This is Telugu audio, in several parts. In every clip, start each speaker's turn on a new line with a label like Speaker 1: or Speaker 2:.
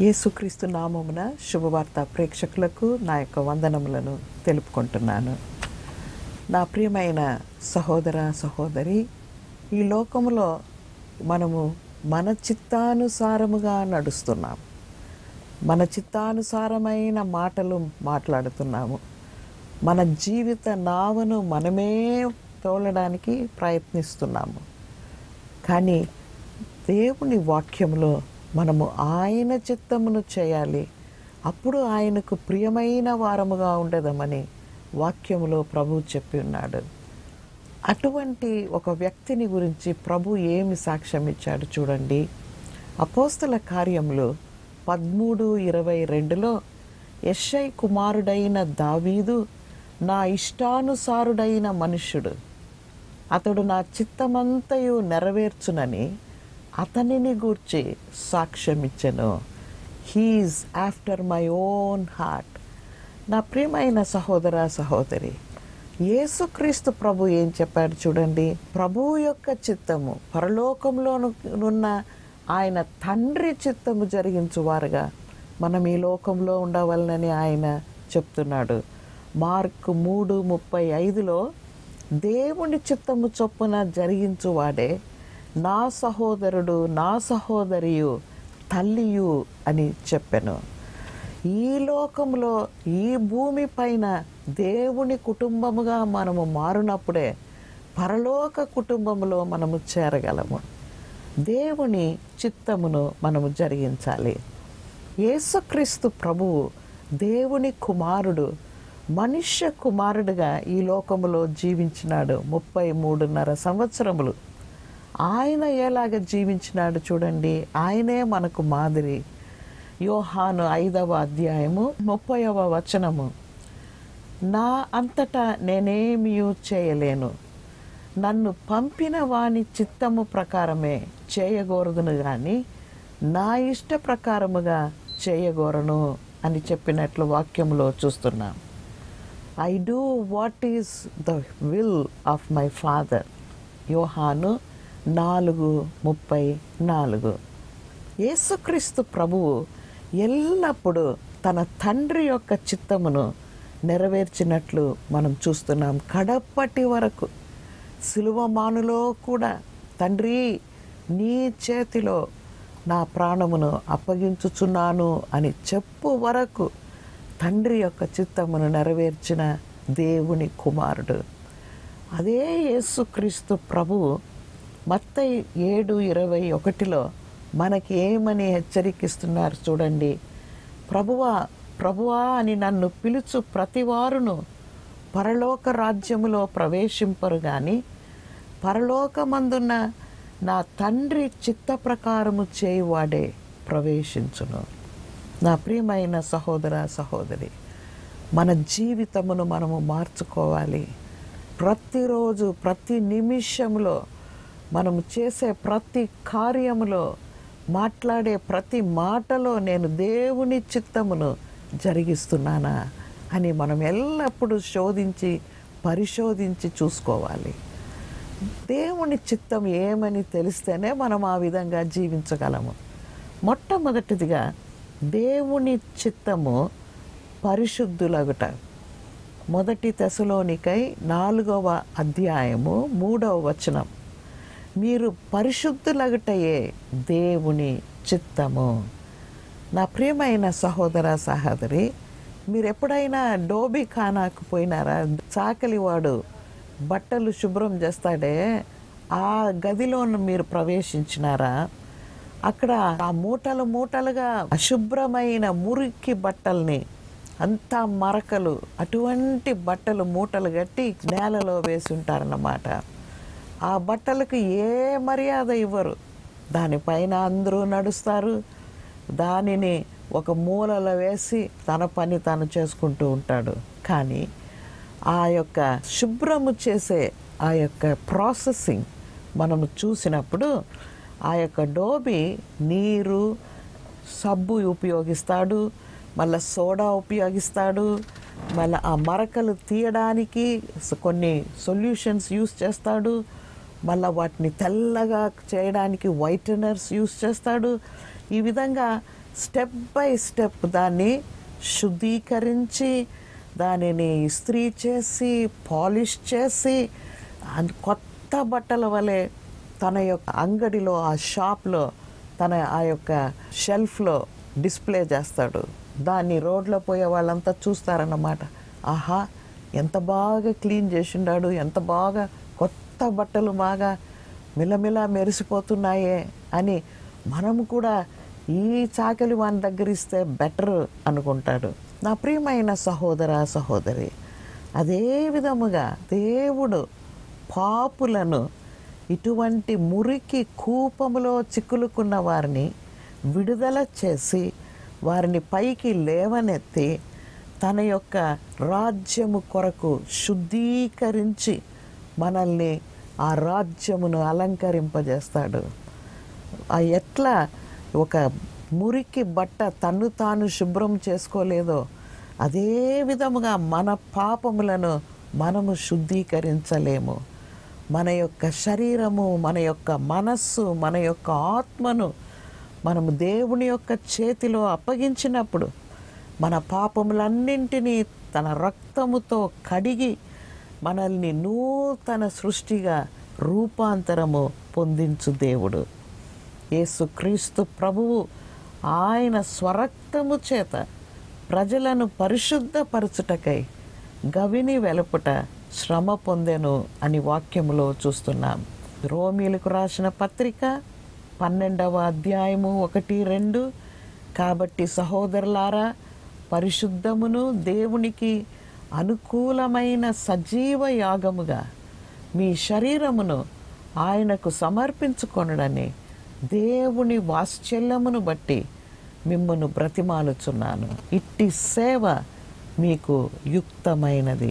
Speaker 1: యేసుక్రీస్తు నామమున శుభవార్త ప్రేక్షకులకు నా యొక్క వందనములను తెలుపుకుంటున్నాను నా ప్రియమైన సహోదర సహోదరి ఈ లోకములో మనము మన చిత్తానుసారముగా నడుస్తున్నాం మన చిత్తానుసారమైన మాటలు మాట్లాడుతున్నాము మన జీవిత నావను మనమే తోలడానికి ప్రయత్నిస్తున్నాము కానీ దేవుని వాక్యములో మనము ఆయన చిత్తమును చేయాలి అప్పుడు ఆయనకు ప్రియమైన వారముగా ఉండదమని వాక్యములో ప్రభు చెప్పి ఉన్నాడు అటువంటి ఒక వ్యక్తిని గురించి ప్రభు ఏమి సాక్ష్యం ఇచ్చాడు చూడండి అపోస్తల కార్యములు పదమూడు ఇరవై రెండులో యెషై కుమారుడైన దావీదు నా ఇష్టానుసారుడైన మనుష్యుడు అతడు నా చిత్తమంతయు నెరవేర్చునని అతనిని గూర్చి సాక్ష్యమిచ్చెను he is after my own heart నా ప్రియమైన సహోదర సహోదరి యేసుక్రీస్తు ప్రభు ఏం చెప్పాడు చూడండి ప్రభువు యొక్క చిత్తము పరలోకంలోనున్న ఆయన తండ్రి చిత్తము జరిగించువారుగా మనం ఈ లోకంలో ఉండవలనని ఆయన చెప్తున్నాడు మార్కు మూడు ముప్పై ఐదులో దేవుని చిత్తము చొప్పున జరిగించువాడే నా సహోదరుడు నా సహోదరియు తల్లియు అని చెప్పాను ఈ లోకంలో ఈ భూమి పైన దేవుని కుటుంబముగా మనము మారినప్పుడే పరలోక కుటుంబములో మనము చేరగలము దేవుని చిత్తమును మనము జరిగించాలి యేసుక్రీస్తు ప్రభువు దేవుని కుమారుడు మనుష్య కుమారుడుగా ఈ లోకములో జీవించినాడు ముప్పై మూడున్నర సంవత్సరములు ఆయన ఎలాగ జీవించినాడు చూడండి ఆయనే మనకు మాదిరి యోహాను ఐదవ అధ్యాయము ముప్పైవ వచనము నా అంతటా నేనేమీ చేయలేను నన్ను పంపిన వాని చిత్తము ప్రకారమే చేయగోరదును కానీ నా ఇష్ట ప్రకారముగా చేయగోరను అని చెప్పినట్లు వాక్యంలో చూస్తున్నాం I do what is the will of my father యోహాను నాలుగు ముప్పై నాలుగు యేసుక్రీస్తు ప్రభువు ఎల్లప్పుడూ తన తండ్రి యొక్క చిత్తమును నెరవేర్చినట్లు మనం చూస్తున్నాం కడపటి వరకు సిలువమానులో కూడా తండ్రి నీ చేతిలో నా ప్రాణమును అప్పగించుచున్నాను అని చెప్పు వరకు తండ్రి యొక్క చిత్తమును నెరవేర్చిన దేవుని కుమారుడు అదే యేసుక్రీస్తు ప్రభువు మత్త ఏడు ఇరవై ఒకటిలో మనకి ఏమని హెచ్చరికిస్తున్నారు చూడండి ప్రభువా ప్రభువా అని నన్ను పిలుచు ప్రతివారును పరలోక రాజ్యములో ప్రవేశింపరు కానీ పరలోకమందున్న నా తండ్రి చిత్త ప్రకారము చేయువాడే ప్రవేశించును నా ప్రియమైన సహోదర సహోదరి మన జీవితమును మనము మార్చుకోవాలి ప్రతిరోజు ప్రతి నిమిషంలో మనము చేసే ప్రతి కార్యములో మాట్లాడే ప్రతి మాటలో నేను దేవుని చిత్తమును జరిగిస్తున్నానా అని మనం ఎల్లప్పుడూ శోధించి పరిశోధించి చూసుకోవాలి దేవుని చిత్తం ఏమని తెలిస్తేనే మనం ఆ విధంగా జీవించగలము మొట్టమొదటిదిగా దేవుని చిత్తము పరిశుద్ధులగుట మొదటి తెసలోనికై నాలుగవ అధ్యాయము మూడవ వచనం మీరు పరిశుద్ధులగుటయే దేవుని చిత్తము నా ప్రియమైన సహోదర సహోదరి మీరు ఎప్పుడైనా డోబీ ఖానాకు పోయినారా చాకలివాడు బట్టలు శుభ్రం చేస్తాడే ఆ గదిలో మీరు ప్రవేశించినారా అక్కడ ఆ మూటలు మూటలుగా అశుభ్రమైన మురికి బట్టల్ని అంతా మరకలు అటువంటి బట్టలు మూటలు కట్టి నేలలో వేసి ఉంటారన్నమాట ఆ బట్టలకు ఏ మర్యాద ఇవ్వరు దానిపైన అందరూ నడుస్తారు దానిని ఒక మూలలో వేసి తన పని తాను చేసుకుంటూ ఉంటాడు కానీ ఆ యొక్క శుభ్రము చేసే ఆ యొక్క ప్రాసెసింగ్ మనము చూసినప్పుడు ఆ యొక్క డోబి నీరు సబ్బు ఉపయోగిస్తాడు మళ్ళీ సోడా ఉపయోగిస్తాడు మళ్ళీ ఆ మరకలు తీయడానికి స- కొన్ని సొల్యూషన్స్ యూస్ చేస్తాడు మళ్ళీ వాటిని తెల్లగా చేయడానికి వైటనర్స్ యూస్ చేస్తాడు ఈ విధంగా స్టెప్ బై స్టెప్ దాన్ని శుద్ధీకరించి దానిని ఇస్త్రీ చేసి పాలిష్ చేసి అన్- కొత్త బట్టల వలె తన యొక్క అంగడిలో ఆ షాప్లో తన ఆ యొక్క షెల్ఫ్లో డిస్ప్లే చేస్తాడు దాన్ని రోడ్లో పోయే వాళ్ళంతా చూస్తారన్నమాట ఆహా ఎంత బాగా క్లీన్ చేసిండాడు ఎంత బాగా కొత్త బట్టలు బాగా మిలమిల మెరిసిపోతున్నాయే అని మనము కూడా ఈ చాకలి వాని దగ్గర ఇస్తే బెటర్ అనుకుంటాడు నా ప్రియమైన సహోదర సహోదరి అదే విధముగా దేవుడు పాపులను ఇటువంటి మురికి కూపములో చిక్కులుకున్న వారిని విడుదల చేసి వారిని పైకి లేవనెత్తి తన యొక్క రాజ్యము కొరకు శుద్ధీకరించి మనల్ని ఆ రాజ్యమును అలంకరింపజేస్తాడు ఆ ఎట్లా ఒక మురికి బట్ట తన్ను తాను శుభ్రం చేసుకోలేదో అదే విధముగా మన పాపములను మనము శుద్ధీకరించలేము మన యొక్క శరీరము మన యొక్క మనస్సు మన యొక్క ఆత్మను మనము దేవుని యొక్క చేతిలో అప్పగించినప్పుడు మన పాపములన్నింటినీ తన రక్తముతో కడిగి మనల్ని నూతన సృష్టిగా రూపాంతరము పొందించు దేవుడు యేసుక్రీస్తు ప్రభువు ఆయన స్వరక్తము చేత ప్రజలను పరిశుద్ధపరచుటకై గవిని వెలుపుట శ్రమ పొందెను అని వాక్యములో చూస్తున్నాం రోమిలకు రాసిన పత్రిక పన్నెండవ అధ్యాయము ఒకటి రెండు కాబట్టి సహోదరులారా పరిశుద్ధమును దేవునికి అనుకూలమైన సజీవ యాగముగా మీ శరీరమును ఆయనకు సమర్పించుకొనడని దేవుని వాత్సల్యమును బట్టి మిమ్మను బ్రతిమాలుచున్నాను ఇట్టి సేవ మీకు యుక్తమైనది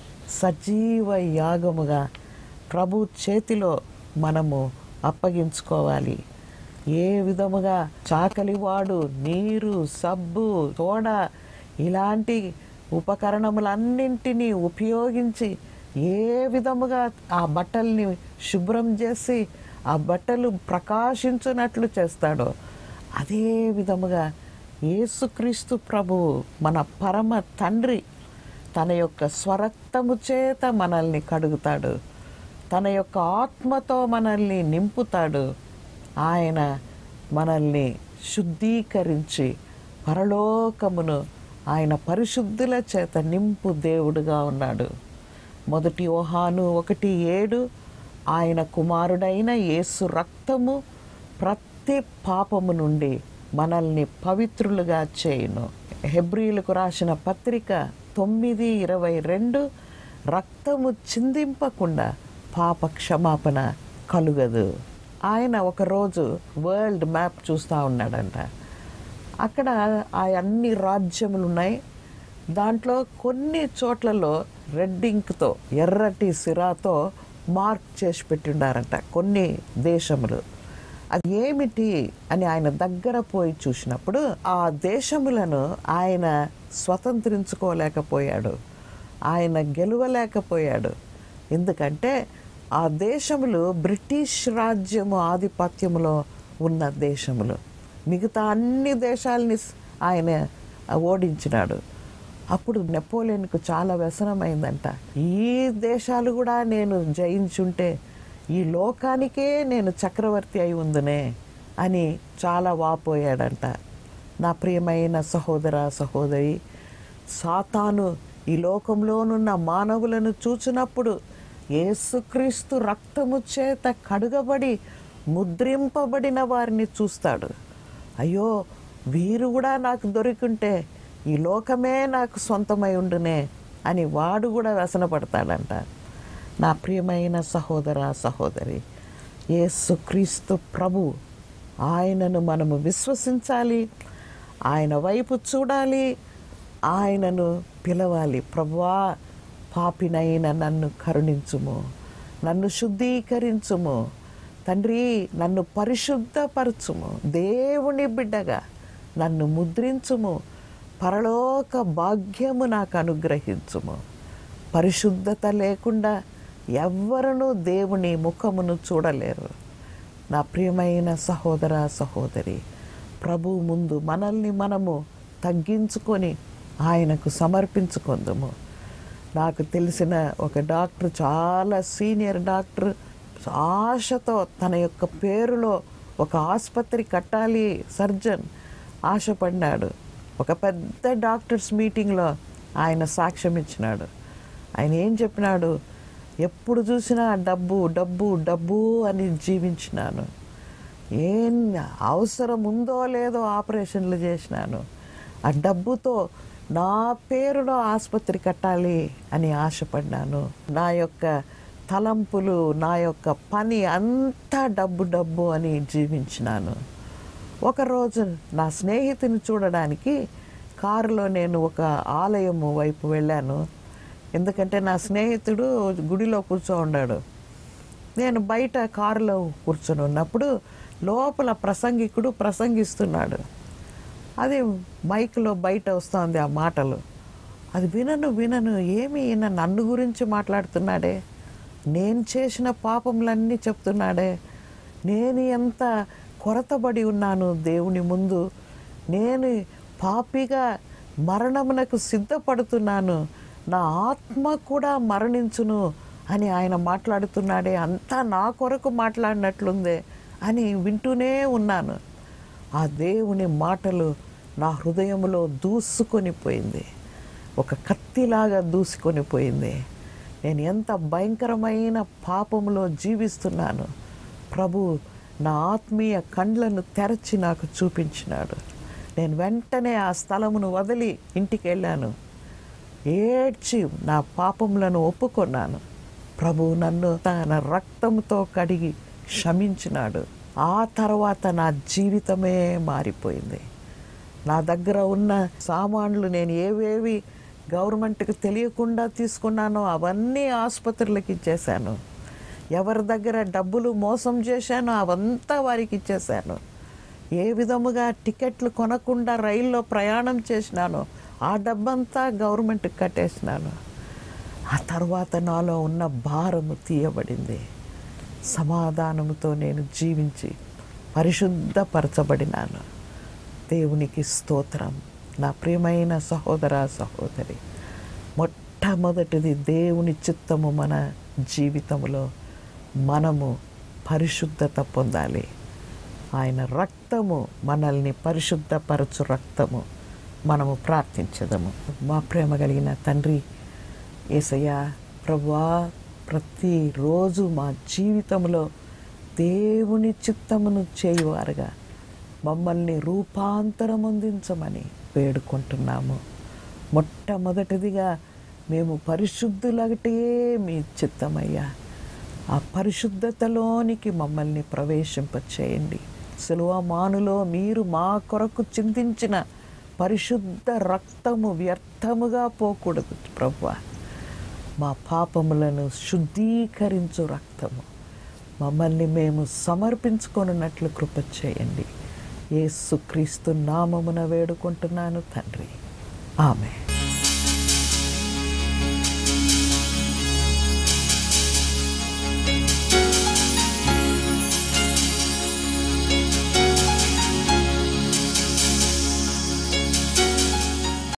Speaker 1: సజీవ యాగముగా ప్రభు చేతిలో మనము అప్పగించుకోవాలి ఏ విధముగా చాకలివాడు నీరు సబ్బు తోడ ఇలాంటి ఉపకరణములన్నింటినీ ఉపయోగించి ఏ విధముగా ఆ బట్టల్ని శుభ్రం చేసి ఆ బట్టలు ప్రకాశించున్నట్లు చేస్తాడో అదే విధముగా యేసుక్రీస్తు ప్రభువు మన పరమ తండ్రి తన యొక్క స్వరక్తము చేత మనల్ని కడుగుతాడు తన యొక్క ఆత్మతో మనల్ని నింపుతాడు ఆయన మనల్ని శుద్ధీకరించి పరలోకమును ఆయన పరిశుద్ధుల చేత నింపు దేవుడుగా ఉన్నాడు మొదటి ఓహాను ఒకటి ఏడు ఆయన కుమారుడైన యేసు రక్తము ప్రతి పాపము నుండి మనల్ని పవిత్రులుగా చేయును హెబ్రిలకు రాసిన పత్రిక తొమ్మిది ఇరవై రెండు రక్తము చిందింపకుండా పాప క్షమాపణ కలుగదు ఆయన ఒకరోజు వరల్డ్ మ్యాప్ చూస్తూ ఉన్నాడంట అక్కడ ఆ అన్ని రాజ్యములు ఉన్నాయి దాంట్లో కొన్ని చోట్లలో రెడ్ ఇంక్తో ఎర్రటి సిరాతో మార్క్ చేసి పెట్టిండారంట కొన్ని దేశములు అది ఏమిటి అని ఆయన దగ్గర పోయి చూసినప్పుడు ఆ దేశములను ఆయన స్వతంత్రించుకోలేకపోయాడు ఆయన గెలవలేకపోయాడు ఎందుకంటే ఆ దేశములు బ్రిటిష్ రాజ్యము ఆధిపత్యములో ఉన్న దేశములు మిగతా అన్ని దేశాలని స్- ఆయన ఓడించినాడు అప్పుడు నెపోలియన్కు చాలా వ్యసనమైందంట ఈ దేశాలు కూడా నేను జయించుంటే ఈ లోకానికే నేను చక్రవర్తి అయి ఉందునే అని చాలా వాపోయాడంట నా ప్రియమైన సహోదర సహోదరి సాతాను ఈ లోకంలోనున్న మానవులను చూచినప్పుడు యేసుక్రీస్తు రక్తము చేత కడుగబడి ముద్రింపబడిన వారిని చూస్తాడు అయ్యో వీరు కూడా నాకు దొరికింటే ఈ లోకమే నాకు సొంతమై ఉండునే అని వాడు కూడా వ్యసనపడతాడంట నా ప్రియమైన సహోదర సహోదరి యేసుక్రీస్తు ప్రభు ఆయనను మనము విశ్వసించాలి ఆయన వైపు చూడాలి ఆయనను పిలవాలి ప్రభువా పాపినైన నన్ను కరుణించుము నన్ను శుద్ధీకరించుము తండ్రి నన్ను పరిశుద్ధపరచుము దేవుని బిడ్డగా నన్ను ముద్రించుము పరలోక భాగ్యము నాకు అనుగ్రహించుము పరిశుద్ధత లేకుండా ఎవ్వరూ దేవుని ముఖమును చూడలేరు నా ప్రియమైన సహోదర సహోదరి ప్రభు ముందు మనల్ని మనము తగ్గించుకొని ఆయనకు సమర్పించుకుందాము నాకు తెలిసిన ఒక డాక్టర్ చాలా సీనియర్ డాక్టర్ ఆశతో తన యొక్క పేరులో ఒక ఆసుపత్రి కట్టాలి సర్జన్ ఆశపడినాడు ఒక పెద్ద డాక్టర్స్ మీటింగ్లో ఆయన సాక్ష్యం ఇచ్చినాడు ఆయన ఏం చెప్పినాడు ఎప్పుడు చూసినా డబ్బు డబ్బు డబ్బు అని జీవించినాను ఏం అవసరం ఉందో లేదో ఆపరేషన్లు చేసినాను ఆ డబ్బుతో నా పేరులో ఆసుపత్రి కట్టాలి అని ఆశపడ్డాను నా యొక్క తలంపులు నా యొక్క పని అంతా డబ్బు డబ్బు అని జీవించినాను ఒకరోజు నా స్నేహితుని చూడడానికి కారులో నేను ఒక ఆలయము వైపు వెళ్ళాను ఎందుకంటే నా స్నేహితుడు గుడిలో కూర్చో ఉన్నాడు నేను బయట కారులో కూర్చొని ఉన్నప్పుడు లోపల ప్రసంగికుడు ప్రసంగిస్తున్నాడు అది మైక్లో బయట వస్తుంది ఆ మాటలు అది వినను వినను ఏమి ఈయన నన్ను గురించి మాట్లాడుతున్నాడే నేను చేసిన పాపములన్నీ చెప్తున్నాడే నేను ఎంత కొరతబడి ఉన్నాను దేవుని ముందు నేను పాపిగా మరణమునకు సిద్ధపడుతున్నాను నా ఆత్మ కూడా మరణించును అని ఆయన మాట్లాడుతున్నాడే అంతా నా కొరకు మాట్లాడినట్లుందే అని వింటూనే ఉన్నాను ఆ దేవుని మాటలు నా హృదయంలో దూసుకొని పోయింది ఒక కత్తిలాగా దూసుకొని పోయింది నేను ఎంత భయంకరమైన పాపములో జీవిస్తున్నాను ప్రభు నా ఆత్మీయ కండ్లను తెరచి నాకు చూపించినాడు నేను వెంటనే ఆ స్థలమును వదిలి ఇంటికి వెళ్ళాను ఏడ్చి నా పాపములను ఒప్పుకొన్నాను ప్రభు నన్ను తన రక్తంతో కడిగి క్షమించినాడు ఆ తర్వాత నా జీవితమే మారిపోయింది నా దగ్గర ఉన్న సామాన్లు నేను ఏవేవి గవర్నమెంట్కి తెలియకుండా తీసుకున్నానో అవన్నీ ఆసుపత్రులకు ఇచ్చేశాను ఎవరి దగ్గర డబ్బులు మోసం చేశానో అవంతా వారికి ఇచ్చేశాను ఏ విధముగా టికెట్లు కొనకుండా రైల్లో ప్రయాణం చేసినానో ఆ డబ్బంతా గవర్నమెంట్కి కట్టేసినాను ఆ తర్వాత నాలో ఉన్న భారము తీయబడింది సమాధానముతో నేను జీవించి పరిశుద్ధపరచబడినాను దేవునికి స్తోత్రం నా ప్రియమైన సహోదర సహోదరి మొట్టమొదటిది దేవుని చిత్తము మన జీవితంలో మనము పరిశుద్ధత పొందాలి ఆయన రక్తము మనల్ని పరిశుద్ధపరచు రక్తము మనము ప్రార్థించదము మా ప్రేమ కలిగిన తండ్రి ఏసయ్యా ప్రభువా ప్రతిరోజు మా జీవితంలో దేవుని చిత్తమును చేయువారుగా మమ్మల్ని రూపాంతరమొందించమని వేడుకుంటున్నాము మొట్టమొదటిదిగా మేము పరిశుద్ధులగటే మీ చిత్తమయ్యా ఆ పరిశుద్ధతలోనికి మమ్మల్ని ప్రవేశింపచేయండి మానులో మీరు మా కొరకు చింతించిన పరిశుద్ధ రక్తము వ్యర్థముగా పోకూడదు ప్రభు మా పాపములను శుద్ధీకరించు రక్తము మమ్మల్ని మేము సమర్పించుకొనున్నట్లు కృప చేయండి యేసుక్రీస్తు నామమున వేడుకుంటున్నాను తండ్రి ఆమె